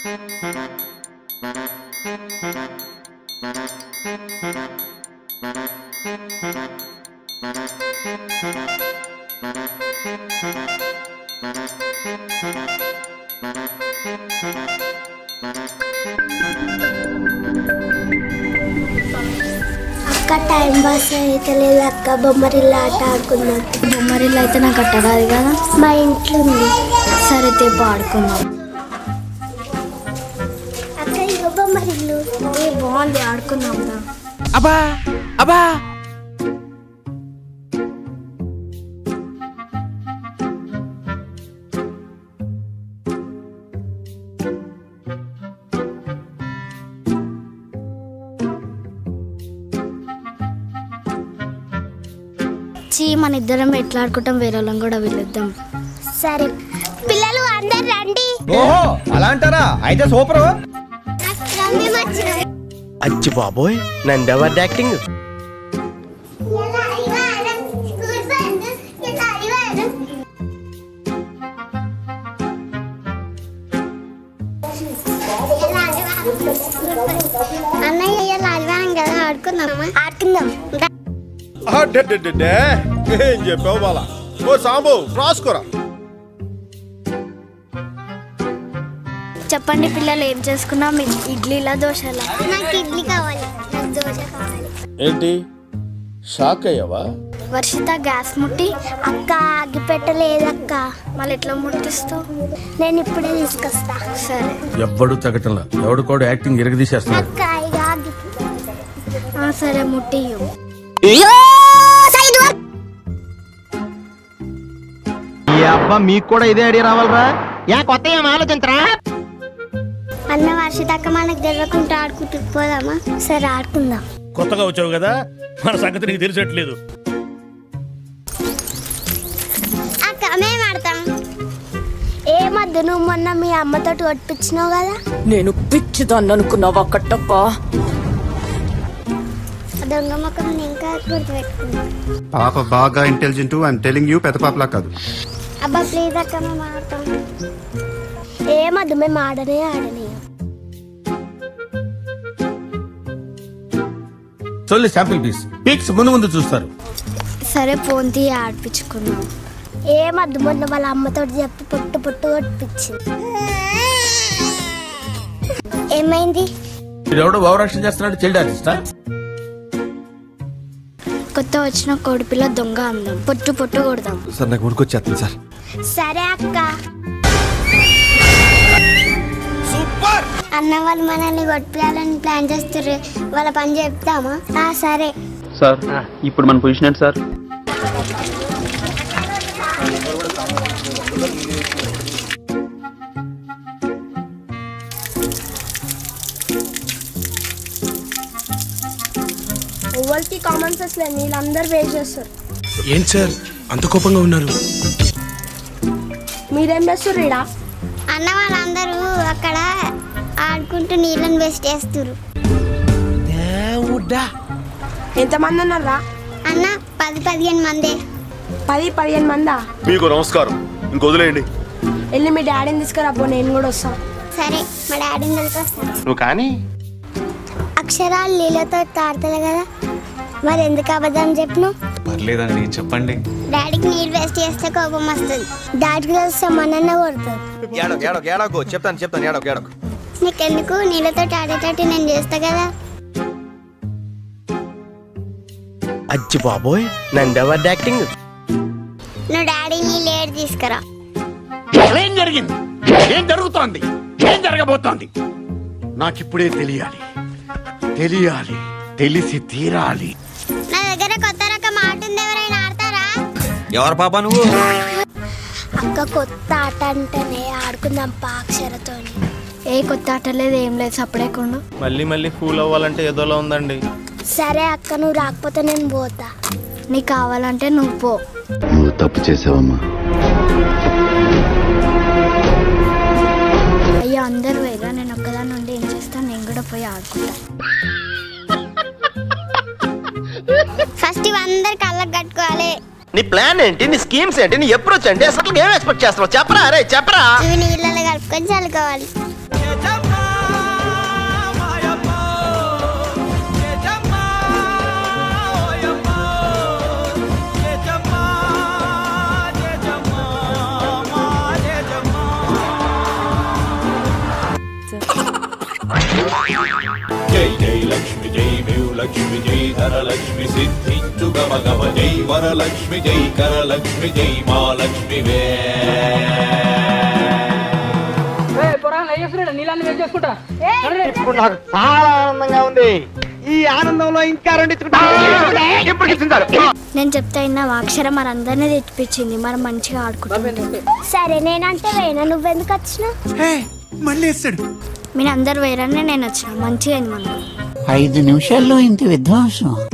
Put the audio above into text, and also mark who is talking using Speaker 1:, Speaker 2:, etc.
Speaker 1: అక్క time pass అయితే లేదు అక్క బొమ్మరిల్లు ఆట ఆడుకుందాం
Speaker 2: బొమ్మరిల్లు అయితే నాకు కట్టరాదు కదా
Speaker 1: మా ఇంట్లో ఉంది
Speaker 2: సరే తేపు ఆడుకుందాం
Speaker 1: అక్క ఇగో బొమ్మరిల్లు
Speaker 2: ఏ బాగుంది ఆడుకుందాం రా.
Speaker 3: అబ్బా అబ్బా
Speaker 2: చీ మన ఇద్దరం ఎట్లా ఆడుకుంటాం వేరే వాళ్ళని కూడా పిలుద్దాం
Speaker 1: సరే పిల్లలు అందరు రండి
Speaker 4: ఓహో అలా అంటారా అయితే సూపర్
Speaker 1: రండి మర్చి
Speaker 4: అచ్చి బాబోయ్ నందెవర్ యాక్టింగ్
Speaker 1: అన్నయ్య లాలివానం కదా ఆడుకుందామా ఆడుకుందాం
Speaker 5: అడ్డడ్డడ్డే. ఏం చెప్పావు బాల ఓ సాంబు రాసుకోరా
Speaker 2: చెప్పండి పిల్లలు ఏం చేసుకున్నాం ఇ- ఇడ్లీలా దోశలా
Speaker 1: నాకు ఇడ్లీ కావాలి నాకు దోశ కావాలి
Speaker 5: ఏంటి షాక్ అయ్యావా
Speaker 2: వర్షిత గ్యాస్ ముట్టి
Speaker 1: అక్క ఆగి పెట్టలేదక్క
Speaker 2: మళ్ళీ ఎట్లా ముట్టిస్తావు
Speaker 1: నేను ఇప్పుడే తీసుకొస్తా
Speaker 2: సరే
Speaker 3: ఎవ్వడు తగ్గటంలా ఎవడు కూడా యాక్టింగ్ ఇరగదీసేస్తున్నాడు
Speaker 1: అక్క ఇక ఆగి
Speaker 2: ఆ, సరే ముట్టియు
Speaker 4: ఈ అబ్బా మీకు కూడా ఇదే ఐడియా రావాలరా యా కొత్త ఏం ఆలోచించరా
Speaker 1: అన్న వర్షితక్క మనకు తెలియకుండా ఆడుకుంటూ పోదామా సరే ఆడుకుందాం
Speaker 6: కొత్తగా వచ్చావు కదా మన సంగతి నీకు తెలిసట్లేదు
Speaker 1: అక్క మేము ఆడతాం ఏమద్దు నువ్వు మొన్న మీ అమ్మతోటి కొట్టించినావు కదా
Speaker 7: నేను పిచ్చిదాన్ని అనుకున్నావా కట్టప్ప
Speaker 1: ఆ దొంగ ముఖం ఇంకా గుర్తుపెట్టుకున్నా
Speaker 8: పాప బాగా ఇంటెలిజెంట్ ఐఎమ్ టెలింగ్ యూ పెద్ద పాపలా కాదు
Speaker 1: అబ్బా ప్లీజ్ అక్క మేము ఆడతాం ఏమద్దు మేము ఆడనే ఆడనే
Speaker 3: చొల్లి శాంపిల్ పీస్ పీక్స్ ముందు ముందు చూస్తారు
Speaker 2: సరే ఫోన్ తీసి ఆడిపించుకుందాం
Speaker 1: ఏమద్దు మొన్న వాళ్ళ అమ్మతోటి చెప్పి పొట్టు పొట్టు కొట్టించింది ఏమైంది
Speaker 3: ఎవడో ఓవరాక్షన్ చేస్తున్నాడు చైల్డ్ ఆర్టిస్టా
Speaker 2: కొత్త వచ్చిన కోడిపిల్ల దొంగ అందం పొట్టు పొట్టు కొడదాం
Speaker 8: సార్ నాకు ఉడికొచ్చేస్తుంది సార్
Speaker 1: సరే అక్క అన్న వాళ్ళు మనల్ని కొట్టియాలని ప్లాన్ చేస్తారు వాళ్ళ పని చెప్తామా ఆ సరే
Speaker 9: సార్ ఇప్పుడు మన పొజిషన్ ఏంటి సార్
Speaker 1: ఎవరికి కామన్ సెన్స్ లేదు వీళ్ళందరూ వేస్ట్ చేస్తారు
Speaker 6: ఏంటి సార్ అంత కోపంగా ఉన్నారు
Speaker 1: మీరేం చేస్తారు ఇడా అన్న వాళ్ళందరూ అక్కడ ఆడుకుంటూ నీళ్ళని వేస్ట్ చేస్తారు
Speaker 7: ఎంతమంది ఉన్నారా
Speaker 1: అన్న పది పదిహేను మందే
Speaker 7: పది పదిహేను మందా
Speaker 5: మీకు నమస్కారం ఇంక వదిలేయండి
Speaker 7: వెళ్ళి మీ డాడీని తీసుకురాపో నేను కూడా వస్తాను
Speaker 1: సరే మా డాడీని వస్తాను
Speaker 4: నువ్వు కానీ
Speaker 1: అక్షరాలు నీళ్ళతో తాడుతుంది కదా మరి ఎందుకు అబద్ధం చెప్పను
Speaker 9: పర్లేదండి చెప్పండి
Speaker 1: డాడీకి నీళ్ళు వేస్ట్ చేస్తే కోపం వస్తుంది డాడీకి వస్తే మనన్న కొడుతుంది
Speaker 4: ఏడో ఏడో ఏడోకు చెప్తాను చెప్తాను ఏడోకు ఏడోకు
Speaker 1: నీకెందుకు నీళ్ళతో ఆడేటట్టు నేను చేస్తా కదా
Speaker 4: అచ్చి బాబోయ్ నందెవర్ యాక్టింగ్
Speaker 1: నువ్వు డాడీని లేట్ తీసుకురా
Speaker 6: ఏం జరిగింది ఏం జరుగుతోంది ఏం జరగబోతోంది నాకిప్పుడే తెలియాలి తెలియాలి తెలిసి తీరాలి
Speaker 1: నా దగ్గర కొత్త రకం ఆట ఉంది ఎవరైనా ఆడతారా
Speaker 4: ఎవరు పాప నువ్వు
Speaker 1: అక్క కొత్త ఆట అంటేనే ఆడుకుందాం పాక్షరతో
Speaker 2: ఏ కొత్త ఆట లేదు ఏం లేదు సపడే కొండు
Speaker 4: మళ్ళీ మళ్ళీ ఫూల్ అవ్వాలంటే ఏదోలా ఉందండి
Speaker 1: సరే అక్క నువ్వు రాకపోతే నేను పోతా
Speaker 2: నీకు కావాలంటే నువ్వు పో
Speaker 8: నువ్వు తప్పు చేసావమ్మా
Speaker 2: అయ్యో అందరు వేగా నేను ఒక్కదాని నుండి ఏం చేస్తాను నేను కూడా పోయి ఆడుకుంటా
Speaker 1: ఫస్ట్ ఇవందరు కళ్ళకు కట్టుకోవాలి
Speaker 4: నీ ప్లాన్ ఏంటి నీ స్కీమ్స్ ఏంటి నీ అప్రోచ్ ఏంటి అసలు ఏం ఎక్స్పెక్ట్ చేస్తున్నావు చెప్పరా అరే చెప్పరా
Speaker 1: ఇవి నీళ్ళలో కలుపుకొని చల్లుకోవాలి
Speaker 10: జై జై లక్ష్మి జై మేవు లక్ష్మి జై ధరలక్ష్మి సిద్ధించు గమ గమ జై వరలక్ష్మి జై కరలక్ష్మి జై మా లక్ష్మి వే
Speaker 4: ఇప్పుడు నాకు చాలా ఆనందంగా ఉంది ఈ ఆనందంలో ఇంకా రెండు ఎప్పుడు ఇచ్చుంటారు
Speaker 2: నేను చెప్తే అయినా అక్షరం మన అందరినీ తెచ్చిపించింది మనం మంచిగా ఆడుకుంటాం
Speaker 1: సరే నేనంటే వేనా నువ్వెందుకు వచ్చినావు
Speaker 3: మళ్ళీ వేస్తాడు
Speaker 2: మీరు అందరు వేరనే నేను వచ్చిన మంచిగా అయింది మనకు
Speaker 11: ఐదు నిమిషాల్లో ఇంత విధ్వంసం